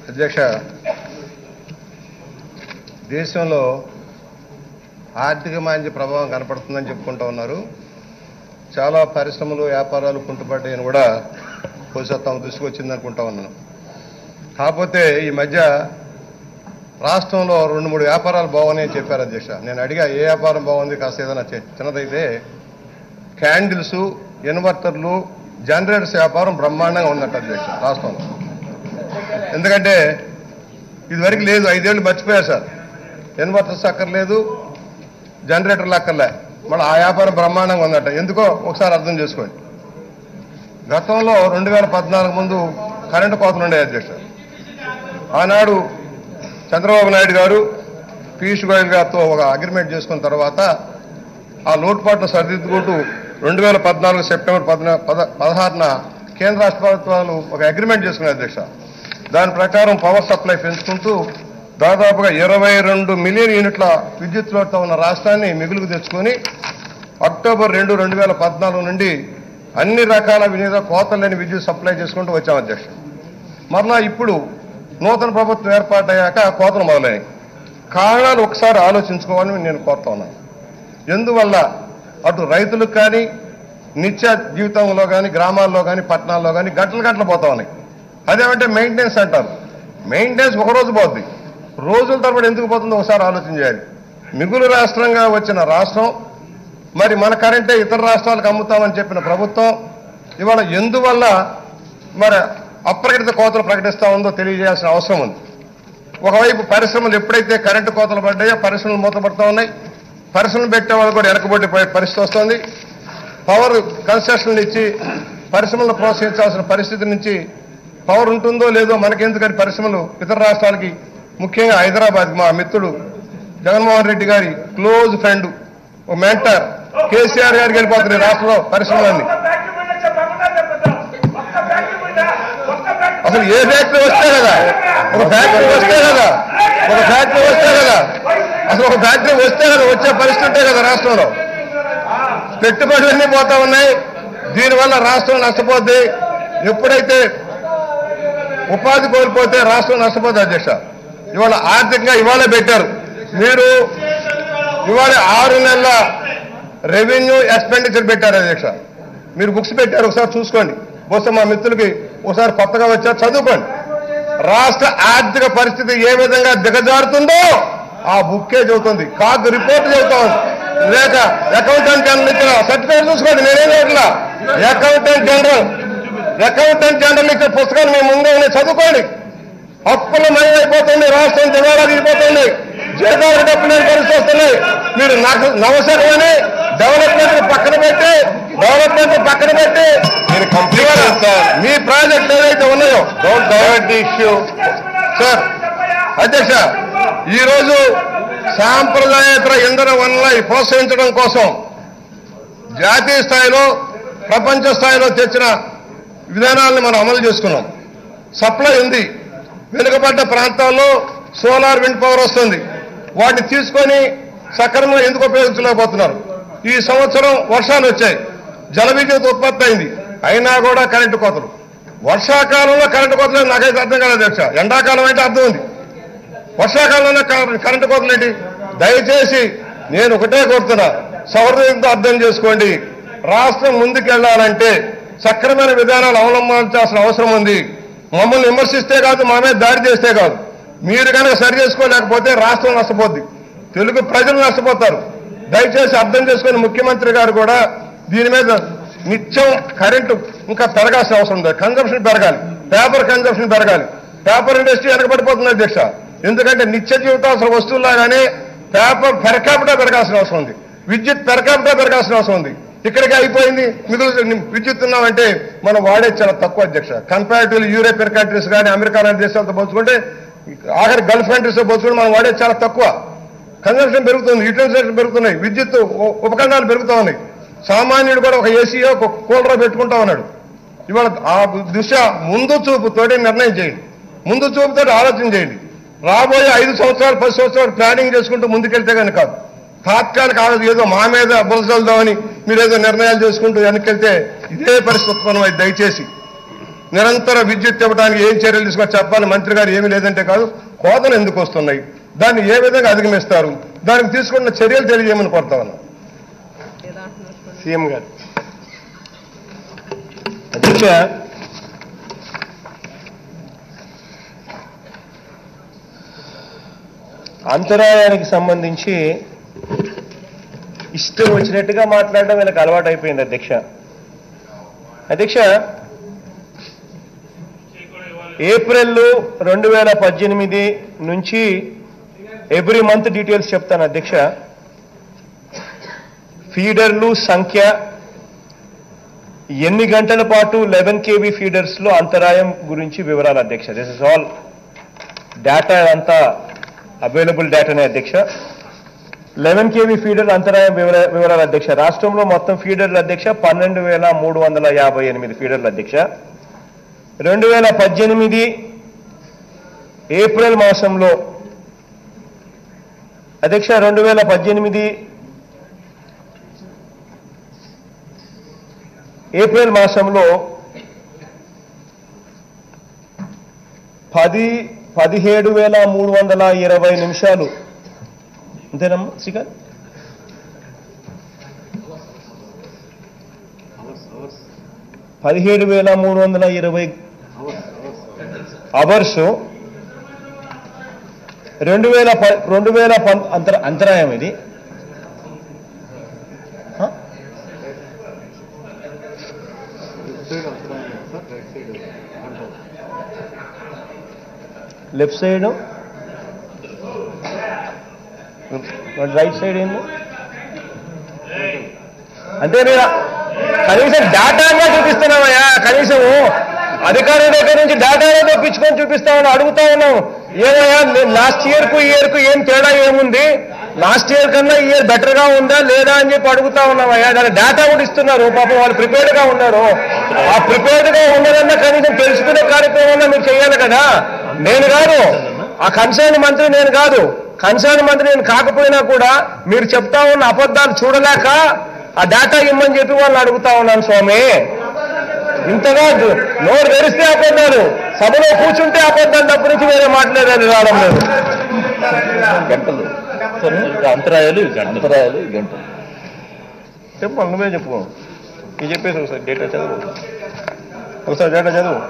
అధ్యక్ష దేశంలో ఆర్థిక మాంద్య ప్రభావం కనపడుతుందని చెప్పుకుంటూ ఉన్నారు చాలా పరిశ్రమలు వ్యాపారాలు కుంటుపడ్డాయని కూడా బహుశా తమ దృష్టికి వచ్చింది అనుకుంటా ఉన్నాను కాకపోతే ఈ మధ్య రాష్ట్రంలో రెండు మూడు వ్యాపారాలు బాగున్నాయని చెప్పారు అధ్యక్ష నేను అడిగా ఏ వ్యాపారం బాగుంది కాస్త ఏదైనా చి- చిన్నదైతే క్యాండిల్స్ ఇన్వర్టర్లు జనరేటర్స్ వ్యాపారం బ్రహ్మాండంగా ఉందంట అధ్యక్ష రాష్ట్రంలో ఎందుకంటే ఇదివరకు లేదు ఐదేళ్ళు మర్చిపోయారు సార్ ఇన్వర్టర్స్ అక్కర్లేదు జనరేటర్లు అక్కర్లే మళ్ళీ ఆ వ్యాపారం బ్రహ్మాండంగా ఉందట ఎందుకో ఒకసారి అర్థం చేసుకోండి గతంలో రెండు వేల పద్నాలుగు ముందు కరెంటు కోతలు ఉండే అధ్యక్ష ఆనాడు చంద్రబాబు నాయుడు గారు పీయూష్ గోయల్ గారితో ఒక అగ్రిమెంట్ చేసుకున్న తర్వాత ఆ లోటుపాట్లు సరిదిద్దుకుంటూ రెండు వేల పద్నాలుగు సెప్టెంబర్ పద్నా పద పదహారున కేంద్ర రాష్ట్ర ప్రభుత్వాలు ఒక అగ్రిమెంట్ చేసుకున్నాయి అధ్యక్ష దాని ప్రకారం పవర్ సప్లై పెంచుకుంటూ దాదాపుగా ఇరవై రెండు మిలియన్ యూనిట్ల విద్యుత్ లోటుతో ఉన్న రాష్ట్రాన్ని మిగులుకు తెచ్చుకొని అక్టోబర్ రెండు రెండు వేల పద్నాలుగు నుండి అన్ని రకాల వినియోగ కోతలు లేని విద్యుత్ సప్లై చేసుకుంటూ వచ్చాం అధ్యక్ష మరలా ఇప్పుడు నూతన ప్రభుత్వం ఏర్పాటయ్యాక కోతలు మొదలయ్యాయి కారణాలు ఒకసారి ఆలోచించుకోవాలని నేను కోరుతా ఉన్నాను ఎందువల్ల అటు రైతులకు కానీ నిత్య జీవితంలో కానీ గ్రామాల్లో కానీ పట్టణాల్లో కానీ గంటలు గంటలు పోతా ఉన్నాయి అదేమంటే మెయింటెనెన్స్ అంటారు మెయింటెనెన్స్ ఒక రోజు పోద్ది రోజుల తరబడి ఎందుకు పోతుందో ఒకసారి ఆలోచన చేయాలి మిగులు రాష్ట్రంగా వచ్చిన రాష్ట్రం మరి మన కరెంటే ఇతర రాష్ట్రాలకు అమ్ముతామని చెప్పిన ప్రభుత్వం ఇవాళ ఎందువల్ల మరి అప్రకటిత కోతలు ప్రకటిస్తా ఉందో తెలియజేయాల్సిన అవసరం ఉంది ఒకవైపు పరిశ్రమలు ఎప్పుడైతే కరెంటు కోతలు పడ్డాయో పరిశ్రమలు మూతపడతా ఉన్నాయి పరిశ్రమలు పెట్టే వాళ్ళు కూడా వెనకబడి పోయే పరిస్థితి వస్తుంది పవర్ కన్స్ట్రక్షన్లు ఇచ్చి పరిశ్రమలను ప్రోత్సహించాల్సిన పరిస్థితి నుంచి పవర్ ఉంటుందో లేదో మనకెందుకని పరిశ్రమలు ఇతర రాష్ట్రాలకి ముఖ్యంగా హైదరాబాద్ మా మిత్రుడు జగన్మోహన్ రెడ్డి గారి క్లోజ్ ఫ్రెండ్ ఒక మెంటర్ కేసీఆర్ గారికి వెళ్ళిపోతున్నాయి రాష్ట్రంలో పరిశ్రమలన్నీ అసలు ఏ ఫ్యాక్టరీ వస్తే కదా ఒక ఫ్యాక్టరీ వస్తే కదా ఒక ఫ్యాక్టరీ వస్తే కదా అసలు ఒక ఫ్యాక్టరీ వస్తే కదా వచ్చే పరిస్థితి ఉంటే కదా రాష్ట్రంలో పెట్టుబడులన్నీ పోతా ఉన్నాయి దీనివల్ల రాష్ట్రం నష్టపోద్ది ఎప్పుడైతే ఉపాధి కోల్పోతే రాష్ట్రం నష్టపోతుంది అధ్యక్ష ఇవాళ ఆర్థికంగా ఇవాళ పెట్టారు మీరు ఇవాళ ఆరు నెలల రెవెన్యూ ఎక్స్పెండిచర్ పెట్టారు అధ్యక్ష మీరు బుక్స్ పెట్టారు ఒకసారి చూసుకోండి బహుశా మా మిత్రులకి ఒకసారి కొత్తగా వచ్చారు చదువుకోండి రాష్ట్ర ఆర్థిక పరిస్థితి ఏ విధంగా దిగజారుతుందో ఆ బుక్కే చెబుతుంది కాదు రిపోర్ట్ చెబుతా ఉంది లేక అకౌంటెంట్ జనరల్ ఇచ్చిన సర్టిఫికేట్ చూసుకోండి నేనేం చేయట్లా అకౌంటెంట్ జనరల్ అకౌంటెంట్ జనరల్ ఇచ్చిన పుస్తకాలు మీ ముందే ఉన్నాయి చదువుకోండి అప్పుల మయం అయిపోతుంది రాష్ట్రం దివాళా దిగిపోతుంది జీతాలు డబ్బులు లేని పరిస్థితి వస్తున్నాయి మీరు నాకు నవసరమని డెవలప్మెంట్ పక్కన పెట్టి డెవలప్మెంట్ పక్కన పెట్టి మీరు కంప్లీట్ సార్ మీ ప్రాజెక్ట్ ఏదైతే ఉన్నాయో don't divert the issue sir అధ్యక్ష ఈరోజు సాంప్రదాయేతర ఇంధన వనరులను ప్రోత్సహించడం కోసం జాతీయ స్థాయిలో ప్రపంచ స్థాయిలో తెచ్చిన విధానాలను మనం అమలు చేసుకున్నాం సప్లై ఉంది వెనుకబడ్డ ప్రాంతాల్లో సోలార్ విండ్ పవర్ వస్తుంది వాటిని తీసుకొని సక్రమంగా ఎందుకు ఉపయోగించలేకపోతున్నారు ఈ సంవత్సరం వర్షాలు వచ్చాయి జల విద్యుత్ ఉత్పత్తి అయింది అయినా కూడా కరెంటు కోతలు వర్షాకాలంలో కరెంటు కోతలు నాకైతే అర్థం కాలేదు అధ్యక్ష ఎండాకాలం అయితే అర్థం ఉంది వర్షాకాలంలో క- కరెంటు కోతలు ఏంటి దయచేసి నేను ఒకటే కోరుతున్నా సౌహృదయంతో అర్థం చేసుకోండి రాష్ట్రం ముందుకెళ్లాలంటే సక్రమైన విధానాలు అవలంబించాల్సిన అవసరం ఉంది మమ్మల్ని విమర్శిస్తే కాదు మా మీద దాడి చేస్తే కాదు మీరు కనుక సరి చేసుకోలేకపోతే రాష్ట్రం నష్టపోద్ది తెలుగు ప్రజలు నష్టపోతారు దయచేసి అర్థం చేసుకుని ముఖ్యమంత్రి గారు కూడా దీని మీద నిత్యం కరెంటు ఇంకా పెరగాల్సిన అవసరం ఉంది కన్జంప్షన్ పెరగాలి పేపర్ కన్జంప్షన్ పెరగాలి పేపర్ ఇండస్ట్రీ వెనకబడిపోతుంది అధ్యక్ష ఎందుకంటే నిత్య జీవితావసర వస్తువులాగానే పేపర్ పెరకాపిటా పెరగాల్సిన అవసరం ఉంది విద్యుత్ పెరకాపిటా పెరగాల్సిన అవసరం ఉంది ఇక్కడికి అయిపోయింది మిగులు విద్యుత్ ఉన్నామంటే మనం వాడేది చాలా తక్కువ అధ్యక్ష కంపారిటివ్లీ యూరోపియన్ కంట్రీస్ కానీ అమెరికా లాంటి దేశాలతో పోల్చుకుంటే ఆఖరి గల్ఫ్ కంట్రీస్తో పోల్చుకుంటే మనం వాడేది చాలా తక్కువ కన్జంప్షన్ పెరుగుతుంది యూటిలైజేషన్ పెరుగుతున్నాయి విద్యుత్ ఉ- ఉపకరణాలు పెరుగుతా ఉన్నాయి సామాన్యుడు కూడా ఒక ఏసీయో ఒక కూలర్ పెట్టుకుంటా ఉన్నాడు ఇవాళ ఆ దిశ ముందు చూపుతోటి నిర్ణయం చేయండి ముందు చూపుతోటి ఆలోచన చేయండి రాబోయే ఐదు సంవత్సరాలు పది సంవత్సరాలు ప్లానింగ్ చేసుకుంటూ ముందుకెళ్తే కానీ కాదు తాత్కాలిక ఆలోచన ఏదో మా మీద బులసలుదామని మీరు ఏదో నిర్ణయాలు చేసుకుంటూ వెనక్కెళ్తే ఇదే పరిస్థితి ఉత్పన్నమైంది దయచేసి నిరంతర విద్యుత్ ఇవ్వడానికి ఏం చర్యలు తీసుకొని చెప్పాలి మంత్రి గారు ఏమీ లేదంటే కాదు కోతలు ఎందుకు వస్తున్నాయి దాన్ని ఏ విధంగా అధిగమిస్తారు దానికి తీసుకున్న చర్యలు తెలియజేయమని కోరుతా ఉన్నాం సీఎం గారు అధ్యక్ష అంతరాయానికి సంబంధించి ఇష్టం వచ్చినట్టుగా మాట్లాడడం వీళ్ళకి అలవాటు అయిపోయింది అధ్యక్ష అధ్యక్ష ఏప్రిల్ రెండు వేల పద్దెనిమిది నుంచి ఎవ్రీ మంత్ డీటెయిల్స్ చెప్తాను అధ్యక్ష ఫీడర్లు సంఖ్య ఎన్ని గంటల పాటు లెవెన్ కేవీ ఫీడర్స్ లో అంతరాయం గురించి వివరాలు అధ్యక్ష దిస్ ఇస్ ఆల్ డేటా అంతా అవైలబుల్ డేటానే అధ్యక్ష లెవెన్ కేవీ ఫీడర్ అంతరాయం వివర వివరాలు అధ్యక్ష రాష్ట్రంలో మొత్తం ఫీడర్లు అధ్యక్ష పన్నెండు వేల మూడు వందల యాభై ఎనిమిది ఫీడర్లు అధ్యక్ష రెండు వేల పద్దెనిమిది ఏప్రిల్ మాసంలో అధ్యక్ష రెండు వేల పద్దెనిమిది ఏప్రిల్ మాసంలో పది పదిహేడు వేల మూడు వందల ఇరవై నిమిషాలు అంతేనమ్మా శ్రీకాంత్ పదిహేడు వేల మూడు వందల ఇరవై అవర్స్ రెండు వేల ప రెండు వేల పం అంతర అంతరాయం ఇది హ? లెఫ్ట్ సైడ్ రైట్ సైడ్ ఏంది అంటే నేను కనీసం డేటాగా చూపిస్తున్నామయ్యా కనీసం అధికారుల దగ్గర నుంచి డేటానే తెప్పించుకొని చూపిస్తామని అడుగుతా ఉన్నాం ఏమయ్యా లాస్ట్ ఇయర్ కు ఇయర్ కు ఏం తేడా ఏముంది లాస్ట్ ఇయర్ కన్నా ఈ ఇయర్ బెటర్ గా ఉందా లేదా అని చెప్పి అడుగుతా ఉన్నామయ్యా దాని డేటా కూడా ఇస్తున్నారు పాపం వాళ్ళు ప్రిపేర్డ్ గా ఉన్నారు ఆ ప్రిపేర్డ్ గా ఉన్నదన్నా కనీసం తెలుసుకునే కార్యక్రమం మీరు చేయాలి కదా నేను కాదు ఆ కన్సర్న్ మంత్రి నేను కాదు కన్సర్న్ మంత్రి నేను కాకపోయినా కూడా మీరు చెప్తా ఉన్న అబద్ధాలు చూడలేక ఆ డేటా ఇమ్మని చెప్పి వాళ్ళని అడుగుతా ఉన్నాను స్వామి ఇంతగా దు- నోరు తెరిస్తే అబద్ధాలు సభలో కూర్చుంటే అబద్ధాలు తప్ప నుంచి వేరే మాట్లాడేది రావడం లేదు గంటలు అంతరాయాలు అంతరాయాలు గంటలు చెప్పు మళ్ళీ నువ్వే చెప్పు ఇది చెప్పేసి ఒకసారి డేటా చదువు ఒకసారి డేటా చదువు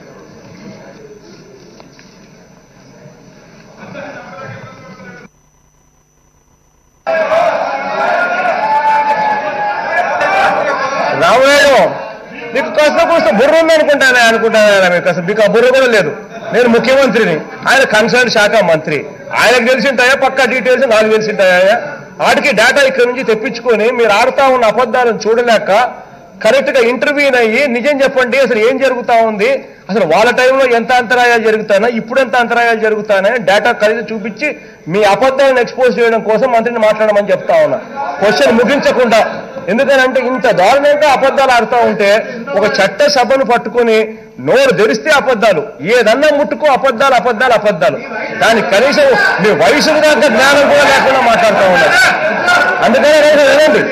రామాయణం మీకు కాస్త కోస్త బుర్ర ఉంది అనుకుంటానే అనుకుంటానా మీకు అసలు మీకు ఆ బుర్ర కూడా లేదు నేను ముఖ్యమంత్రిని ఆయన కన్సర్న్ శాఖ మంత్రి ఆయనకు తెలిసింటాయా పక్కా డీటెయిల్స్ నాకు తెలిసింటాయా వాటికి డేటా ఇక్కడ నుంచి తెప్పించుకొని మీరు ఆడుతా ఉన్న అబద్ధాలను చూడలేక కరెక్ట్ గా ఇంటర్వ్యూన్ అయ్యి నిజం చెప్పండి అసలు ఏం జరుగుతా ఉంది అసలు వాళ్ళ టైంలో ఎంత అంతరాయాలు జరుగుతానా ఇప్పుడు ఎంత అంతరాయాలు జరుగుతాయని డేటా కలిసి చూపించి మీ అబద్ధాలను ఎక్స్పోజ్ చేయడం కోసం మంత్రిని మాట్లాడమని చెప్తా ఉన్నా క్వశ్చన్ ముగించకుండా ఎందుకనంటే ఇంత దారుణంగా అబద్ధాలు ఆడుతూ ఉంటే ఒక చట్ట సభను పట్టుకొని నోరు తెరిస్తే అబద్ధాలు ఏదన్నా ముట్టుకో అబద్ధాలు అబద్ధాలు అబద్ధాలు దానికి కనీసం మీ వయసు దాకా జ్ఞానం కూడా లేకుండా మాట్లాడుతూ ఉన్నారు అందుకనే నేను వినండి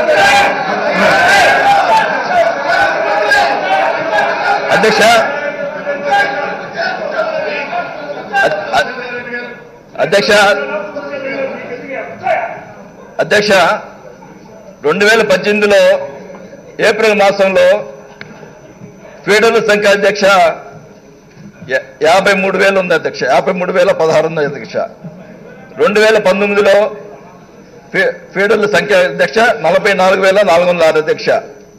అధ్యక్ష అ- అ- అధ్యక్ష అధ్యక్ష రెండు వేల పద్దెనిమిదిలో ఏప్రిల్ మాసంలో ఫీడర్ల సంఖ్య అధ్యక్ష యా- యాభై మూడు వేలు ఉంది అధ్యక్ష యాభై మూడు వేల పదహారు ఉంది అధ్యక్ష రెండు వేల పంతొమ్మిదిలో ఫీ- ఫీడర్ల సంఖ్య అధ్యక్ష నలభై నాలుగు వేల నాలుగు వందల ఆరు అధ్యక్ష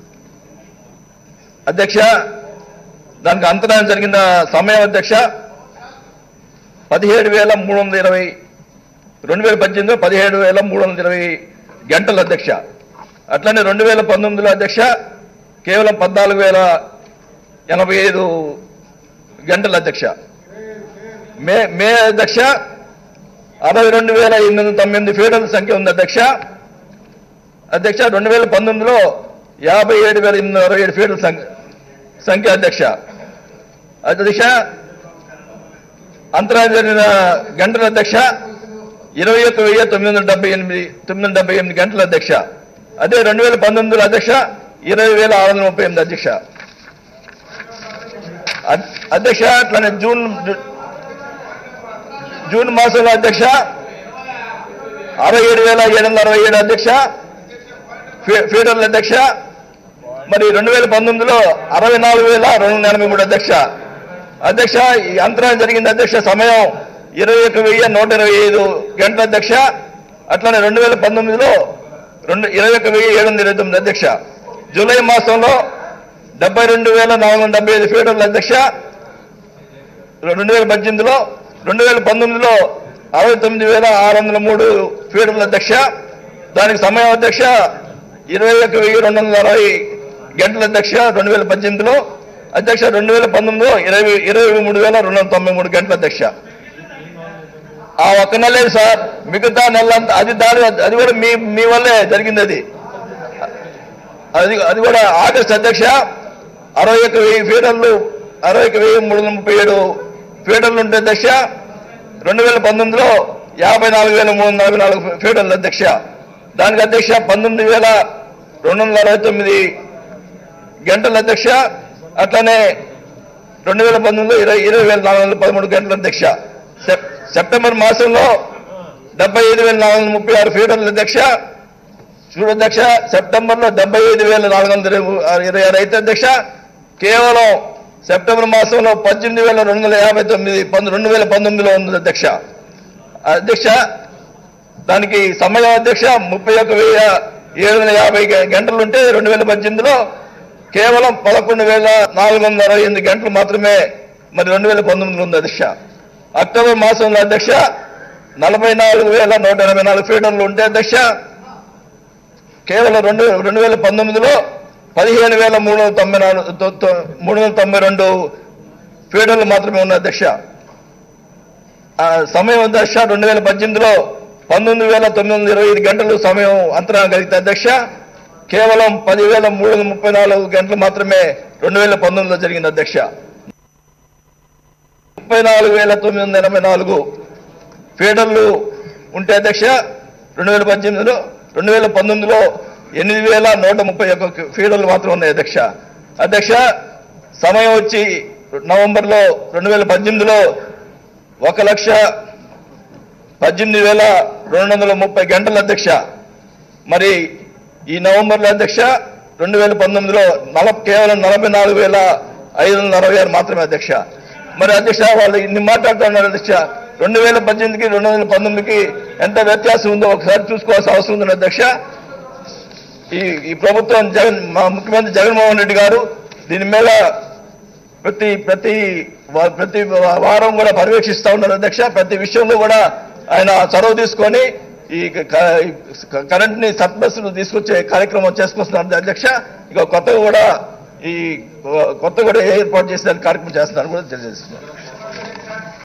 అధ్యక్ష దానికి అంతరాయం జరిగిన సమయం అధ్యక్ష పదిహేడు వేల మూడు వందల ఇరవై రెండు వేల పద్దెనిమిదిలో పదిహేడు వేల మూడు వందల ఇరవై గంటలు అధ్యక్ష అట్లనే రెండు వేల పంతొమ్మిదిలో అధ్యక్ష కేవలం పద్నాలుగు వేల ఎనభై ఐదు గంటలు అధ్యక్ష మే మే అధ్యక్ష అరవై రెండు వేల ఎనిమిది వందల తొమ్మిది ఫీడర్ల సంఖ్య ఉంది అధ్యక్ష అధ్యక్ష రెండు వేల పంతొమ్మిదిలో యాభై ఏడు వేల ఎనిమిది వందల అరవై ఏడు ఫీడర్ల సంఖ్య సంఖ్య అధ్యక్ష అధ్యక్ష అంతరాయం జరిగిన గంటల అధ్యక్ష ఇరవై ఒక్క వెయ్యి తొమ్మిది వందల డెబ్బై ఎనిమిది తొమ్మిది వందల డెబ్బై ఎనిమిది గంటల అధ్యక్ష అదే రెండు వేల పంతొమ్మిదిలో అధ్యక్ష ఇరవై వేల ఆరు వందల ముప్పై ఎనిమిది అధ్యక్ష అద్- అధ్యక్ష అట్లనే జూన్ జూ- జూన్ మాసంలో అధ్యక్ష అరవై ఏడు వేల ఏడు వందల అరవై ఏడు అధ్యక్ష ఫీ- ఫీడర్ల అధ్యక్ష మరి రెండు వేల పంతొమ్మిదిలో అరవై నాలుగు వేల రెండు వందల ఎనభై మూడు అధ్యక్ష అధ్యక్ష ఈ అంతరాయం జరిగింది అధ్యక్ష సమయం ఇరవై ఒక వెయ్యి నూట ఇరవై ఐదు గంటల అధ్యక్ష అట్లనే రెండు వేల పంతొమ్మిదిలో రెండు ఇరవై ఒక వెయ్యి ఏడు వందల ఇరవై తొమ్మిది అధ్యక్ష జూలై మాసంలో డెబ్బై రెండు వేల నాలుగు వందల డెబ్బై ఐదు ఫీడర్ల అధ్యక్ష రెండు వేల పద్దెనిమిదిలో రెండు వేల పంతొమ్మిదిలో అరవై తొమ్మిది వేల ఆరు వందల మూడు ఫీడర్ల అధ్యక్ష దానికి సమయం అధ్యక్ష ఇరవై ఒక వెయ్యి రెండు వందల అరవై గంటల అధ్యక్ష రెండు వేల పద్దెనిమిదిలో అధ్యక్ష రెండు వేల పంతొమ్మిదిలో ఇరవై ఇరవై మూడు వేల రెండు వందల తొంభై మూడు గంటల అధ్యక్ష ఆ ఒక్క నెలే సార్ మిగతా నెలంతా అది దాని అది కూడా మీ మీ వల్లే జరిగింది అది అది అది కూడా ఆగస్ట్ అధ్యక్ష అరవై ఒక వెయ్యి ఫీడర్లు అరవై ఒక వెయ్యి మూడు వందల ముప్పై ఏడు ఫీడర్లు ఉంటే అధ్యక్ష రెండు వేల పంతొమ్మిదిలో యాభై నాలుగు వేల మూడు వందల నలభై నాలుగు ఫీడర్లు అధ్యక్ష దానికి అధ్యక్ష పంతొమ్మిది వేల రెండు వందల అరవై తొమ్మిది గంటల అధ్యక్ష అట్లనే రెండు వేల పంతొమ్మిదిలో ఇరవై ఇరవై వేల నాలుగు వందల పదమూడు గంటల అధ్యక్ష సెప్- సెప్టెంబర్ మాసంలో డెబ్బై ఐదు వేల నాలుగు వందల ముప్పై ఆరు ఫీడర్ల అధ్యక్ష చూడధ్యక్ష సెప్టెంబర్ లో డెబ్బై ఐదు వేల నాలుగు వందల ఇరవై ఆరు అయితే అధ్యక్ష కేవలం సెప్టెంబర్ మాసంలో పద్దెనిమిది వేల రెండు వందల యాభై తొమ్మిది పంద- రెండు వేల పంతొమ్మిదిలో ఉంది అధ్యక్ష అధ్యక్ష దానికి సమయం అధ్యక్ష ముప్పై ఒక వెయ్యి ఏడు వందల యాభై గ- గంటలు ఉంటే రెండు వేల పద్దెనిమిదిలో కేవలం పదకొండు వేల నాలుగు వందల అరవై ఎనిమిది గంటలు మాత్రమే మరి రెండు వేల పంతొమ్మిదిలో ఉంది అధ్యక్ష అక్టోబర్ మాసంలో అధ్యక్ష నలభై నాలుగు వేల నూట ఎనభై నాలుగు ఫీడర్లు ఉంటే అధ్యక్ష కేవలం రెండు రెండు వేల పంతొమ్మిదిలో పదిహేను వేల మూడు వందల తొంభై నాలుగు తొ- తొ- మూడు వందల తొంభై రెండు ఫీడర్లు మాత్రమే ఉన్నాయి అధ్యక్ష ఆ సమయం అధ్యక్ష రెండు వేల పద్దెనిమిదిలో పంతొమ్మిది వేల తొమ్మిది వందల ఇరవై ఐదు గంటలు సమయం అంతరాయం కలిగితే అధ్యక్ష కేవలం పదివేల మూడు వందల ముప్పై నాలుగు గంటలు మాత్రమే రెండు వేల పంతొమ్మిదిలో జరిగింది అధ్యక్ష ముప్పై నాలుగు వేల తొమ్మిది వందల ఎనభై నాలుగు ఫీడర్లు ఉంటే అధ్యక్ష రెండు వేల పద్దెనిమిదిలో రెండు వేల పంతొమ్మిదిలో ఎనిమిది వేల నూట ముప్పై ఒక్క ఫీడర్లు మాత్రం ఉన్నాయి అధ్యక్ష అధ్యక్ష సమయం వచ్చి నవంబర్లో రెండు వేల పద్దెనిమిదిలో ఒక లక్ష పద్దెనిమిది వేల రెండు వందల ముప్పై గంటల అధ్యక్ష మరి ఈ నవంబర్లో అధ్యక్ష రెండు వేల పంతొమ్మిదిలో నలభ కేవలం నలభై నాలుగు వేల ఐదు వందల అరవై ఆరు మాత్రమే అధ్యక్ష మరి అధ్యక్ష వాళ్ళు ఇన్ని మాట్లాడుతున్నారు అధ్యక్ష రెండు వేల పద్దెనిమిదికి రెండు వేల పంతొమ్మిదికి ఎంత వ్యత్యాసం ఉందో ఒకసారి చూసుకోవాల్సిన అవసరం ఉంది అధ్యక్ష ఈ ఈ ప్రభుత్వం జగన్ మా ముఖ్యమంత్రి జగన్మోహన్ రెడ్డి గారు దీని మీద ప్రతి ప్రతి వా- ప్రతి వారం కూడా పర్యవేక్షిస్తా ఉన్నారు అధ్యక్ష ప్రతి విషయంలో కూడా ఆయన చొరవ తీసుకొని ఈ క- ఈ కరెంట్ ని సర్ప్లస్ తీసుకొచ్చే కార్యక్రమం చేసుకొస్తున్నారు అధ్యక్ష ఇక కొత్తగా కూడా ఈ కొత్తగా కూడా ఏర్పాటు చేసిన కార్యక్రమం చేస్తున్నారు కూడా తెలియజేస్తున్నారు